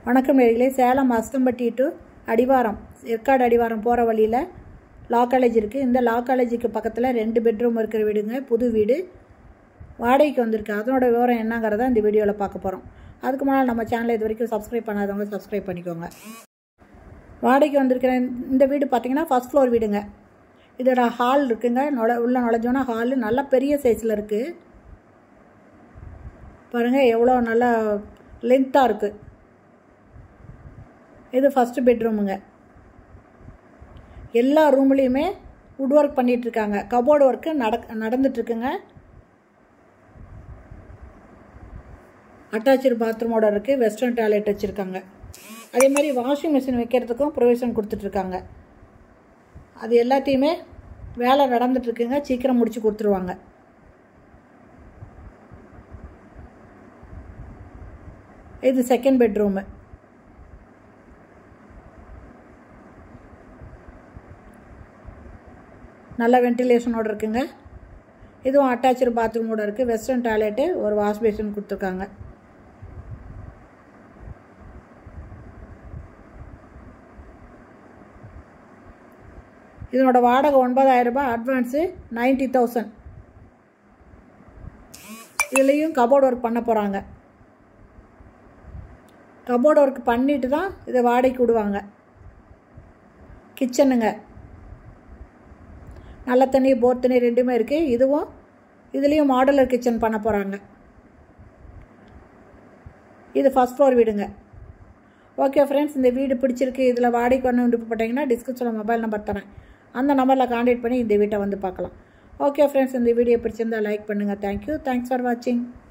வணக்கம் நேர்களே சேலம் அஸ்தம்பட்டி டு அடிவாரம் ஏற்காடு அடிவாரம் போகிற வழியில் லா காலேஜ் இருக்குது இந்த லா காலேஜுக்கு பக்கத்தில் ரெண்டு பெட்ரூம் இருக்கிற வீடுங்க புது வீடு வாடகைக்கு வந்திருக்கு அதனோட விவரம் என்னங்கிறத இந்த வீடியோவில் பார்க்க போகிறோம் அதுக்கு முன்னால் நம்ம சேனலை இது வரைக்கும் சப்ஸ்கிரைப் பண்ணாதவங்க சப்ஸ்கிரைப் பண்ணிக்கோங்க வாடகைக்கு வந்திருக்கிற இந்த வீடு பார்த்தீங்கன்னா ஃபஸ்ட் ஃப்ளோர் வீடுங்க இதோட ஹால் இருக்குங்க நுழ உள்ளே நுழைஞ்சோன்னா ஹாலு நல்ல பெரிய சைஸில் இருக்குது பாருங்கள் எவ்வளோ நல்லா லென்த்தாக இருக்குது இது ஃபஸ்ட்டு பெட்ரூமுங்க எல்லா ரூம்லேயுமே வுட் ஒர்க் பண்ணிகிட்ருக்காங்க கபோர்டு ஒர்க்கு நடக் நடந்துட்டுருக்குங்க அட்டாச்சு பாத்ரூமோட இருக்குது வெஸ்டர்ன் டாய்லெட் வச்சுருக்காங்க அதே மாதிரி வாஷிங் மிஷின் வைக்கிறதுக்கும் ப்ரொவிஷன் கொடுத்துட்ருக்காங்க அது எல்லாத்தையுமே வேலை நடந்துட்டுருக்குங்க சீக்கிரம் முடிச்சு கொடுத்துருவாங்க இது செகண்ட் பெட்ரூமு நல்ல வென்டிலேஷனோடு இருக்குங்க இதுவும் அட்டாச்சு பாத்ரூமோட இருக்குது வெஸ்டர்ன் டாய்லெட்டு ஒரு வாஷ் பேஷன் கொடுத்துருக்காங்க இதனோட வாடகை ஒன்பதாயிரம் ரூபாய் அட்வான்ஸு நைன்டி தௌசண்ட் இதுலேயும் கபோர்டு ஒர்க் பண்ண போகிறாங்க கபோர்டு ஒர்க் பண்ணிட்டு தான் இதை வாடகைக்கு விடுவாங்க கிச்சனுங்க நல்ல தண்ணி போர் தண்ணி ரெண்டுமே இருக்குது இதுவும் இதுலேயும் மாடலர் கிச்சன் பண்ண போகிறாங்க இது ஃபஸ்ட் ஃப்ளோர் வீடுங்க ஓகே ஃப்ரெண்ட்ஸ் இந்த வீடு பிடிச்சிருக்கு இதில் வாடகைக்கு வரணும் விருப்பப்பட்டீங்கன்னா டிஸ்கிரிப்ஷனில் மொபைல் நம்பர் தரேன் அந்த நம்பரில் காண்டாக்ட் பண்ணி இந்த வீட்டை வந்து பார்க்கலாம் ஓகே ஃப்ரெண்ட்ஸ் இந்த வீடியோ பிடிச்சிருந்தால் லைக் பண்ணுங்கள் தேங்க்யூ தேங்க்ஸ் ஃபார் வாட்சிங்